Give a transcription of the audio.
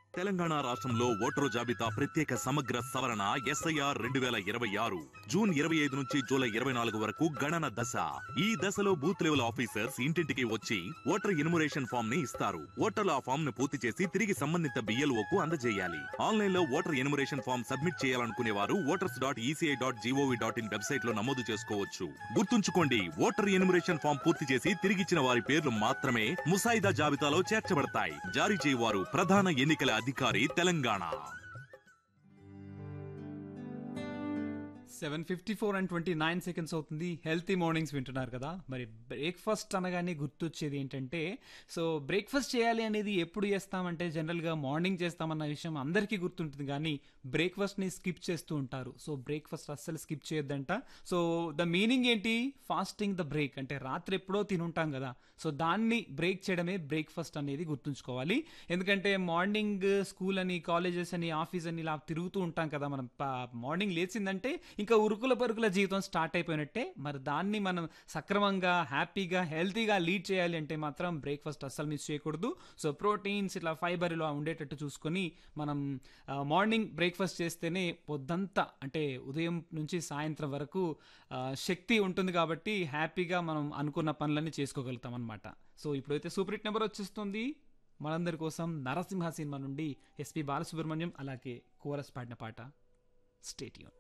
తెలంగాణ రాష్ట్రంలో ఓటరు జాబితా ప్రత్యేక సమగ్ర సవరణ ఎస్ఐఆర్ రెండు వేల ఇరవై ఆరు జూన్ ఇరవై ఐదు నుంచి జూలై ఇరవై నాలుగు వరకు గణన దశ ఈ దశలో బూత్ లెవెల్ ఆఫీసర్స్ ఇంటింటికి వచ్చి ఓటర్ ఇనుమరేషన్ ఫామ్ ని ఇస్తారు ఓటర్లు ఆ ఫామ్ ను పూర్తి చేసి తిరిగి సంబంధిత బిఎల్ఓ కు అందజేయాలి ఆన్లైన్ లో ఓటర్ ఎనుమరేషన్ ఫామ్ సబ్మిట్ చేయాలనుకునే వారు voters dot ECI dot GOV dot in website లో నమోదు చేసుకోవచ్చు గుర్తుంచుకోండి ఓటర్ ఎనుమరేషన్ ఫామ్ పూర్తి చేసి తిరిగిచ్చిన వారి పేర్లు మాత్రమే ముసాయిదా జాబితాలో చేర్చబడతాయి జారీ చేయవారు ప్రధాన ఎన్నికల అధికారి Telangana seven fifty four and twenty nine seconds అవుతుంది హెల్తీ మార్నింగ్స్ వింటున్నారు కదా మరి బ్రేక్ఫాస్ట్ అనగానే గుర్తొచ్చేది ఏంటంటే సో బ్రేక్ఫాస్ట్ చేయాలి అనేది ఎప్పుడు చేస్తామంటే జనరల్గా మార్నింగ్ చేస్తామన్న విషయం అందరికీ గుర్తుంటుంది కానీ బ్రేక్ఫాస్ట్ని స్కిప్ చేస్తూ ఉంటారు సో బ్రేక్ఫాస్ట్ అస్సలు స్కిప్ చేయొద్దంట సో ద మీనింగ్ ఏంటి ఫాస్టింగ్ ద బ్రేక్ అంటే రాత్రి ఎప్పుడో తినుంటాం కదా సో దాన్ని బ్రేక్ చేయడమే బ్రేక్ఫాస్ట్ అనేది గుర్తుంచుకోవాలి ఎందుకంటే మార్నింగ్ స్కూల్ అని కాలేజెస్ అని ఆఫీస్ అని ఇలా తిరుగుతూ ఉంటాం కదా మనం మార్నింగ్ లేచిందంటే ఇంకా ఉరుకుల పరుకుల జీవితం స్టార్ట్ అయిపోయినట్టే మరి దాన్ని మనం సక్రమంగా హ్యాపీగా హెల్తీగా లీడ్ చేయాలి అంటే మాత్రం బ్రేక్ఫాస్ట్ అస్సలు మిస్ చేయకూడదు సో ప్రోటీన్స్ ఇట్లా ఫైబర్ ఇలా ఉండేటట్టు చూసుకొని మనం మార్నింగ్ బ్రేక్ఫాస్ట్ చేస్తేనే పొద్దంతా అంటే ఉదయం నుంచి సాయంత్రం వరకు ఆ, శక్తి ఉంటుంది కాబట్టి హ్యాపీగా మనం అనుకున్న పనులన్నీ చేసుకోగలుగుతాం అనమాట సో ఇప్పుడైతే సూపర్ హిట్ నెంబర్ వచ్చేస్తుంది మనందరి కోసం నరసింహ సినిమా నుండి ఎస్పి బాలసుబ్రహ్మణ్యం అలాగే కోరస్ పాడిన పాట స్టేట్యూన్